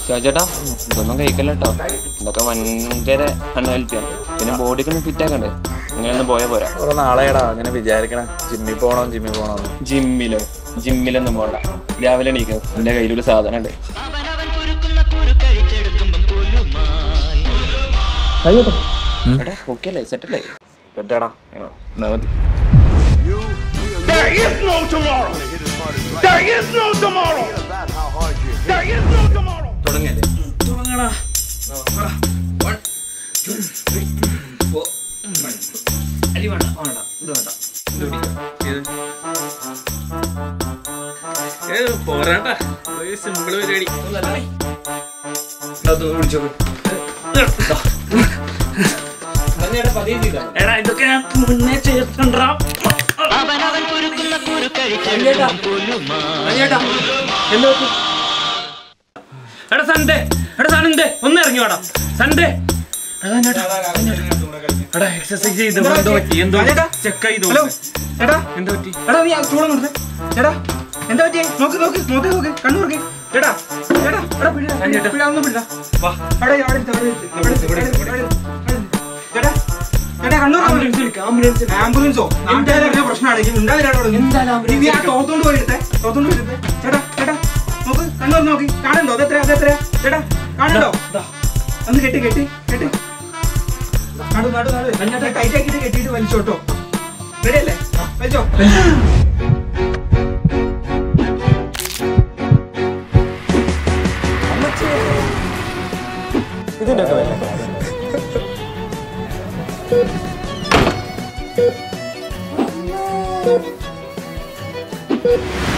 ചേട്ടാ ഇതൊന്നും കഴിക്കല്ല കേട്ടോ ഇതൊക്കെ ഭയങ്കര അൺഹെൽത്തിയാണ് പിന്നെ ബോഡിക്കൊന്നും ഫിറ്റ് ആക്കണ്ടേ ഇങ്ങനെയൊന്നും പോയാൽ പോരാ കുറെ നാളെയടാ അങ്ങനെ വിചാരിക്കണേ ജിമ്മിൽ പോണോ ജിമ്മിൽ പോണോ ജിമ്മിലോ ജിമ്മിലൊന്നും പോണ്ട രാവിലെ എണീക്കും എന്റെ കയ്യിലൊരു സാധനം ഉണ്ട് ഓക്കെ അല്ലേ സെറ്റ് അല്ലേ പറ്റാടാ എന്നാ മതി There is no tomorrow. There is no tomorrow. There is no tomorrow. പോരാട്ടാ സിമ്പിൾ പരിപാടി എടാ ഇതൊക്കെ ഞാൻ മുന്നേ ചെയ്തിട്ടുണ്ടാ എടാ സൺഡേ എടാ സൺഡേ ഒന്ന് ഇറങ്ങി വാടാ സൺഡേ എടാ ഞേട്ടാ, എടാ എക്സസൈസ് ചെയ്ത് എന്തോ പറ്റി എന്തോ ചെക്ക് ചെയ്തു എടാ എന്തോ പറ്റി എടാ നീ ചൂളം കൊടുത്തേ എടാ എന്താ പറ്റിയേ നോക്ക് നോക്ക് നോക്ക് നോക്ക് കണ്ണു നോക്ക് എടാ എടാ എടാ പിടിടാ പിടിടാ പിടിടാ ഒന്ന് പിടിടാ വാ അവിടെ അവിടെ ഇരുത്ത്, അവിടെ ഇരുത്ത്, അവിടെ ഇരുത്ത്, അവിടെ ഇരുത്ത്, അവിടെ ഇരുത്ത്, അവിടെ ഇരുത്ത്. എടാ എടാ കണ്ണു ആംബുലൻസ് വിളിക്കാം ആംബുലൻസ് ആംബുലൻസോ നാട്ടുകാരുടെ പ്രശ്നമാണ് ഈ ഉണ്ടാവില്ല നീ ആ തോത്തോണ്ട് പോയി എടുത്തേ തോത്തോണ്ട് പോയി എടുത്തേ ചേട്ടാ ചേട്ടാ നോക്ക് കണ്ണു തുറന്ന് നോക്കി കാണണ്ടോ അതെത്രയാ അതെത്രയാ ചേട്ടാ കാണണ്ടോ ഒന്ന് കെട്ടി കെട്ടി കെട്ടി നടു നടു നടു എന്നിട്ട് ടൈറ്റ് ആക്കിയിട്ട് കെട്ടിയിട്ട് വലിച്ചോട്ടോ റെഡി അല്ലേ വലിച്ചോ ഇതിന്റെ ഒക്കെ വില